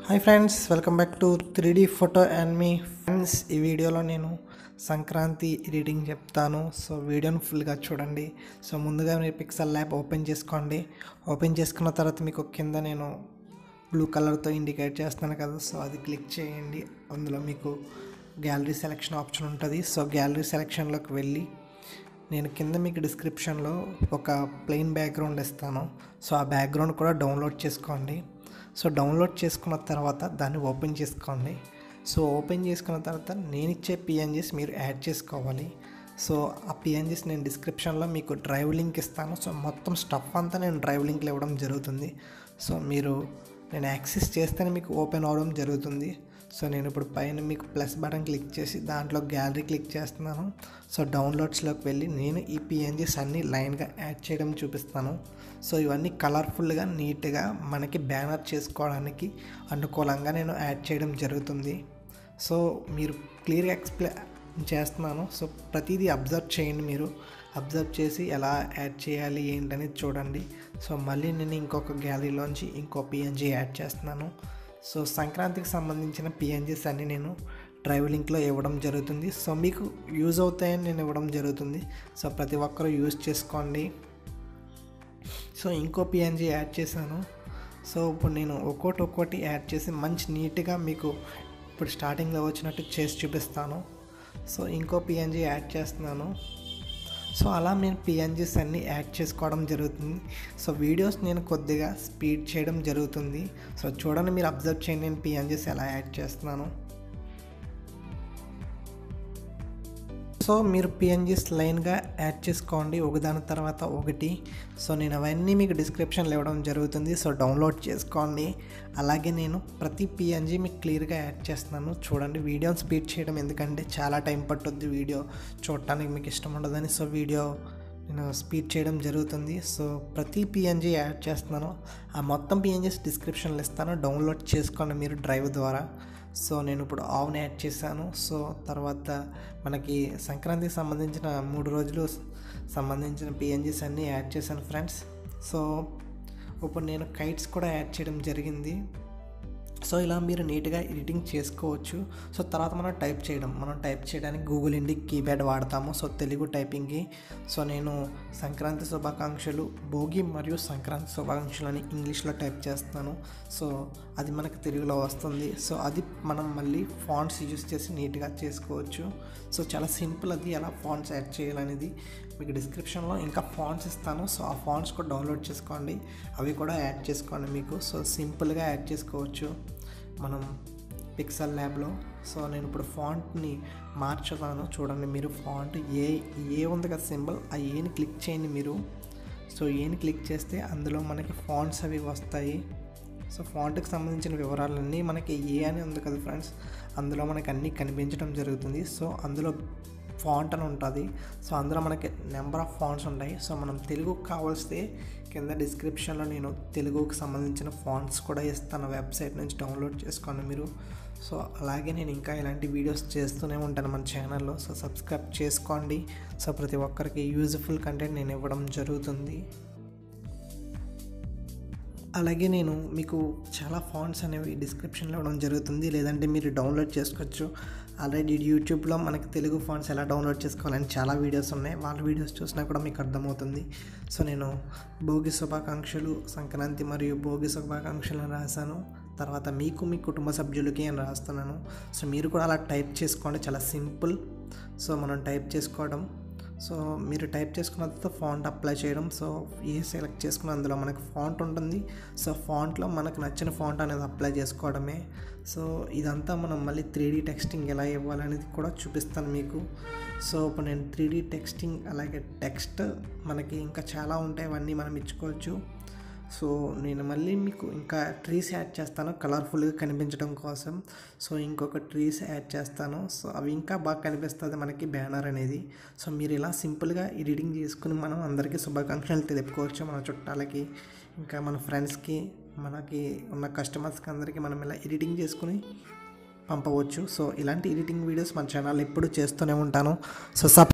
Hi friends welcome back to three D photo and మీ friends ఈ వీడియోలో నేను సంక్రాంతి ఎడిటింగ్ చెప్తాను సో వీడియోని ఫుల్గా చూడండి సో ముందుగా మీరు పిక్సెల్ ల్యాబ్ ఓపెన్ చేసుకోండి ఓపెన్ చేసుకున్న తర్వాత మీకు కింద నేను బ్లూ కలర్తో ఇండికేట్ చేస్తాను కదా సో అది క్లిక్ చేయండి అందులో మీకు గ్యాలరీ సెలెక్షన్ ఆప్షన్ ఉంటుంది సో గ్యాలరీ సెలెక్షన్లోకి వెళ్ళి నేను కింద మీకు డిస్క్రిప్షన్లో ఒక ప్లెయిన్ బ్యాక్గ్రౌండ్ ఇస్తాను సో ఆ బ్యాక్గ్రౌండ్ కూడా డౌన్లోడ్ చేసుకోండి సో డౌన్లోడ్ చేసుకున్న తర్వాత దాన్ని ఓపెన్ చేసుకోండి సో ఓపెన్ చేసుకున్న తర్వాత నేను ఇచ్చే పిఎన్జీస్ మీరు యాడ్ చేసుకోవాలి సో ఆ పిఎన్జీస్ నేను డిస్క్రిప్షన్లో మీకు డ్రైవ్ లింక్ ఇస్తాను సో మొత్తం స్టఫ్ అంతా నేను డ్రైవ్ లింక్లో ఇవ్వడం జరుగుతుంది సో మీరు నేను యాక్సెస్ చేస్తేనే మీకు ఓపెన్ అవ్వడం జరుగుతుంది సో నేను ఇప్పుడు పైన మీకు ప్లస్ బటన్ క్లిక్ చేసి దాంట్లో గ్యాలరీ క్లిక్ చేస్తున్నాను సో డౌన్లోడ్స్లోకి వెళ్ళి నేను ఈ పిఎన్జీస్ అన్నీ లైన్గా యాడ్ చేయడం చూపిస్తాను సో ఇవన్నీ కలర్ఫుల్గా నీట్గా మనకి బ్యానర్ చేసుకోవడానికి అనుకూలంగా నేను యాడ్ చేయడం జరుగుతుంది సో మీరు క్లియర్గా ఎక్స్ప్లెయిన్ చేస్తున్నాను సో ప్రతిదీ అబ్జర్వ్ చేయండి మీరు అబ్జర్వ్ చేసి ఎలా యాడ్ చేయాలి ఏంటనేది చూడండి సో మళ్ళీ నేను ఇంకొక గ్యాలరీలోంచి ఇంకో పిఎన్జీ యాడ్ చేస్తున్నాను సో సంక్రాంతికి సంబంధించిన పిఎన్జీస్ అన్నీ నేను డ్రైవ్ లింక్లో ఇవ్వడం జరుగుతుంది సో మీకు యూజ్ అవుతాయని నేను ఇవ్వడం జరుగుతుంది సో ప్రతి ఒక్కరూ యూజ్ చేసుకోండి సో ఇంకో పిఎన్జీ యాడ్ చేశాను సో ఇప్పుడు నేను ఒక్కోటి ఒక్కోటి యాడ్ చేసి మంచి నీట్గా మీకు ఇప్పుడు స్టార్టింగ్లో వచ్చినట్టు చేసి చూపిస్తాను సో ఇంకో పిఎన్జీ యాడ్ చేస్తున్నాను సో అలా నేను పిఎన్జీస్ అన్నీ యాడ్ చేసుకోవడం జరుగుతుంది సో వీడియోస్ నేను కొద్దిగా స్పీడ్ చేయడం జరుగుతుంది సో చూడండి మీరు అబ్జర్వ్ చేయండి నేను పిఎన్జీస్ ఎలా యాడ్ చేస్తున్నాను సో మీరు పిఎన్జీస్ లైన్గా యాడ్ చేసుకోండి ఒకదాని తర్వాత ఒకటి సో నేను అవన్నీ మీకు డిస్క్రిప్షన్లో ఇవ్వడం జరుగుతుంది సో డౌన్లోడ్ చేసుకోండి అలాగే నేను ప్రతి పిఎన్జీ మీకు క్లియర్గా యాడ్ చేస్తున్నాను చూడండి వీడియోని స్పీడ్ చేయడం ఎందుకంటే చాలా టైం పట్టుద్ది వీడియో చూడటానికి మీకు ఇష్టం ఉండదని సో వీడియో నేను స్పీడ్ చేయడం జరుగుతుంది సో ప్రతి పిఎన్జీ యాడ్ చేస్తున్నాను ఆ మొత్తం పిఎన్జీస్ డిస్క్రిప్షన్లో ఇస్తాను డౌన్లోడ్ చేసుకోండి మీరు డ్రైవ్ ద్వారా సో నేను ఇప్పుడు ఆవుని యాడ్ చేశాను సో తర్వాత మనకి సంక్రాంతికి సంబంధించిన మూడు రోజులు సంబంధించిన పిఎన్జీస్ అన్నీ యాడ్ చేశాను ఫ్రెండ్స్ సో ఇప్పుడు నేను కైట్స్ కూడా యాడ్ చేయడం జరిగింది సో ఇలా మీరు నీట్గా ఎడిటింగ్ చేసుకోవచ్చు సో తర్వాత మనం టైప్ చేయడం మనం టైప్ చేయడానికి గూగుల్ ఇండి కీప్యాడ్ వాడతాము సో తెలుగు టైపింగ్కి సో నేను సంక్రాంతి శుభాకాంక్షలు భోగి మరియు సంక్రాంతి శుభాకాంక్షలు అని ఇంగ్లీష్లో టైప్ చేస్తాను సో అది మనకు తెలుగులో వస్తుంది సో అది మనం మళ్ళీ ఫాంట్స్ యూజ్ చేసి నీట్గా చేసుకోవచ్చు సో చాలా సింపుల్ అది ఎలా ఫాంట్స్ యాడ్ చేయాలనేది మీకు డిస్క్రిప్షన్లో ఇంకా ఫాంట్స్ ఇస్తాను సో ఆ ఫాంట్స్ కూడా డౌన్లోడ్ చేసుకోండి అవి కూడా యాడ్ చేసుకోండి మీకు సో సింపుల్గా యాడ్ చేసుకోవచ్చు మనం పిక్సెల్ ల్యాబ్లో సో నేను ఇప్పుడు ఫాంట్ని మార్చుతాను చూడండి మీరు ఫాంట్ ఏ ఏ ఉంది కదా సింబల్ ఆ ఏని క్లిక్ చేయండి మీరు సో ఏని క్లిక్ చేస్తే అందులో మనకి ఫాంట్స్ అవి వస్తాయి సో ఫాంట్కి సంబంధించిన వివరాలన్నీ మనకి ఏ అని ఉంది కదా ఫ్రెండ్స్ అందులో మనకి అన్నీ కనిపించడం జరుగుతుంది సో అందులో ఫాంట్ అని ఉంటుంది సో అందులో మనకి నెంబర్ ఆఫ్ ఫాంట్స్ ఉంటాయి సో మనం తెలుగుకు కావాల్స్తే కింద డిస్క్రిప్షన్లో నేను తెలుగుకి సంబంధించిన ఫాంట్స్ కూడా ఇస్తాను వెబ్సైట్ నుంచి డౌన్లోడ్ చేసుకోండి మీరు సో అలాగే నేను ఇంకా ఇలాంటి వీడియోస్ చేస్తూనే ఉంటాను మన ఛానల్లో సో సబ్స్క్రైబ్ చేసుకోండి సో ప్రతి ఒక్కరికి యూజ్ఫుల్ కంటెంట్ నేను ఇవ్వడం జరుగుతుంది అలాగే నేను మీకు చాలా ఫాంట్స్ అనేవి డిస్క్రిప్షన్లో ఇవ్వడం జరుగుతుంది లేదంటే మీరు డౌన్లోడ్ చేసుకోవచ్చు ఆల్రెడీ యూట్యూబ్లో మనకి తెలుగు ఫాంట్స్ ఎలా డౌన్లోడ్ చేసుకోవాలని చాలా వీడియోస్ ఉన్నాయి వాళ్ళ వీడియోస్ చూసినా కూడా మీకు అర్థమవుతుంది సో నేను భోగి శుభాకాంక్షలు సంక్రాంతి మరియు భోగి శుభాకాంక్షలు రాశాను తర్వాత మీకు మీ కుటుంబ సభ్యులకి అని రాస్తున్నాను సో మీరు కూడా అలా టైప్ చేసుకోండి చాలా సింపుల్ సో మనం టైప్ చేసుకోవడం సో మీరు టైప్ చేసుకున్న తర్వాత ఫాంట్ అప్లై చేయడం సో ఏ సెలెక్ట్ చేసుకున్న అందులో మనకు ఫాంట్ ఉంటుంది సో ఫాంట్లో మనకు నచ్చిన ఫాంట్ అనేది అప్లై చేసుకోవడమే సో ఇదంతా మనం మళ్ళీ త్రీ డీ టెక్స్టింగ్ ఎలా ఇవ్వాలనేది కూడా చూపిస్తాను మీకు సో ఇప్పుడు నేను త్రీ డీ టెక్స్టింగ్ అలాగే టెక్స్ట్ మనకి ఇంకా చాలా ఉంటాయి అవన్నీ మనం ఇచ్చుకోవచ్చు సో నేను మళ్ళీ మీకు ఇంకా ట్రీస్ యాడ్ చేస్తాను కలర్ఫుల్గా కనిపించడం కోసం సో ఇంకొక ట్రీస్ యాడ్ చేస్తాను సో అవి ఇంకా బాగా కనిపిస్తుంది మనకి బ్యానర్ అనేది సో మీరు ఇలా సింపుల్గా ఎడిటింగ్ చేసుకుని మనం అందరికీ శుభాకాంక్షలు తెలుపుకోవచ్చు మన చుట్టాలకి ఇంకా మన ఫ్రెండ్స్కి మనకి ఉన్న కస్టమర్స్కి అందరికీ మనం ఇలా ఎడిటింగ్ చేసుకుని పంపవచ్చు సో ఇలాంటి ఎడిటింగ్ వీడియోస్ మన ఛానల్ ఎప్పుడు చేస్తూనే ఉంటాను సో సబ్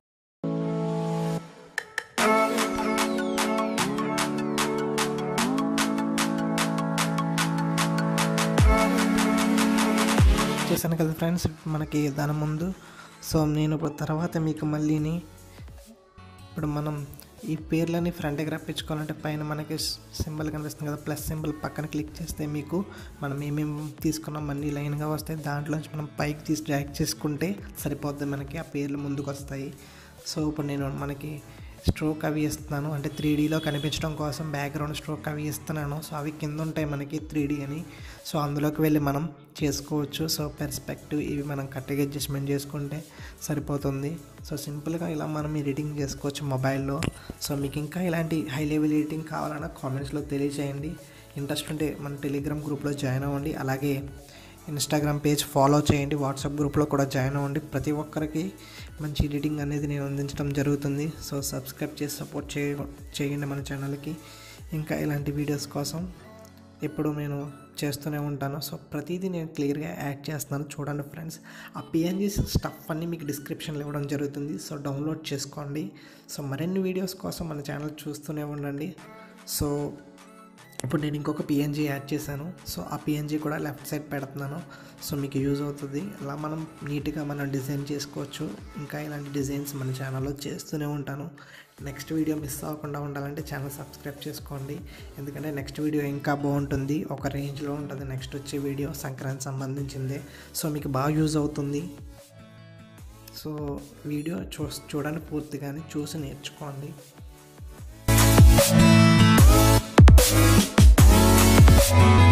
చేశాను కదా ఫ్రెండ్స్ మనకి దాని ముందు సో నేను ఇప్పుడు తర్వాత మీకు మళ్ళీని ఇప్పుడు మనం ఈ పేర్లని ఫ్రంట్కి రప్పించుకోవాలంటే పైన మనకి సింబల్ కనిపిస్తుంది కదా ప్లస్ సింబల్ పక్కన క్లిక్ చేస్తే మీకు మనం ఏమేమి తీసుకున్నాం అన్ని లైన్గా వస్తాయి దాంట్లోంచి మనం పైకి తీసి డ్రాక్ చేసుకుంటే సరిపోద్ది మనకి ఆ పేర్లు ముందుకు వస్తాయి సో ఇప్పుడు నేను మనకి స్ట్రోక్ అవి ఇస్తున్నాను అంటే త్రీ డీలో కనిపించడం కోసం బ్యాక్గ్రౌండ్ స్ట్రోక్ అవి ఇస్తున్నాను సో అవి కింద ఉంటాయి మనకి త్రీ డీ అని సో అందులోకి వెళ్ళి మనం చేసుకోవచ్చు సో పెర్స్పెక్టివ్ ఇవి మనం కరెక్ట్గా అడ్జస్ట్మెంట్ చేసుకుంటే సరిపోతుంది సో సింపుల్గా ఇలా మనం ఎడిటింగ్ చేసుకోవచ్చు మొబైల్లో సో మీకు ఇంకా ఇలాంటి హై లెవెల్ ఎడిటింగ్ కావాలన్నా కామెంట్స్లో తెలియజేయండి ఇంట్రెస్ట్ ఉంటే మన టెలిగ్రామ్ గ్రూప్లో జాయిన్ అవ్వండి అలాగే ఇన్స్టాగ్రామ్ పేజ్ ఫాలో చేయండి వాట్సాప్ గ్రూప్లో కూడా జాయిన్ అవ్వండి ప్రతి ఒక్కరికి మంచి ఎడిటింగ్ అనేది నేను అందించడం జరుగుతుంది సో సబ్స్క్రైబ్ చేసి సపోర్ట్ చేయ చేయండి మన ఛానల్కి ఇంకా ఇలాంటి వీడియోస్ కోసం ఎప్పుడు నేను చేస్తూనే ఉంటాను సో ప్రతిదీ నేను క్లియర్గా యాడ్ చేస్తున్నాను చూడండి ఫ్రెండ్స్ ఆ పిఎన్జీ స్టఫ్ అన్నీ మీకు డిస్క్రిప్షన్లో ఇవ్వడం జరుగుతుంది సో డౌన్లోడ్ చేసుకోండి సో మరిన్ని వీడియోస్ కోసం మన ఛానల్ చూస్తూనే ఉండండి సో ఇప్పుడు నేను ఇంకొక పిఎన్జీ యాడ్ చేశాను సో ఆ పిఎన్జీ కూడా లెఫ్ట్ సైడ్ పెడుతున్నాను సో మీకు యూజ్ అవుతుంది అలా మనం నీట్గా మనం డిజైన్ చేసుకోవచ్చు ఇంకా ఇలాంటి డిజైన్స్ మన ఛానల్లో చేస్తూనే ఉంటాను నెక్స్ట్ వీడియో మిస్ అవ్వకుండా ఉండాలంటే ఛానల్ సబ్స్క్రైబ్ చేసుకోండి ఎందుకంటే నెక్స్ట్ వీడియో ఇంకా బాగుంటుంది ఒక రేంజ్లో ఉంటుంది నెక్స్ట్ వచ్చే వీడియో సంక్రాంతి సంబంధించిందే సో మీకు బాగా యూజ్ అవుతుంది సో వీడియో చూ చూడండి పూర్తిగానే చూసి నేర్చుకోండి Thank you.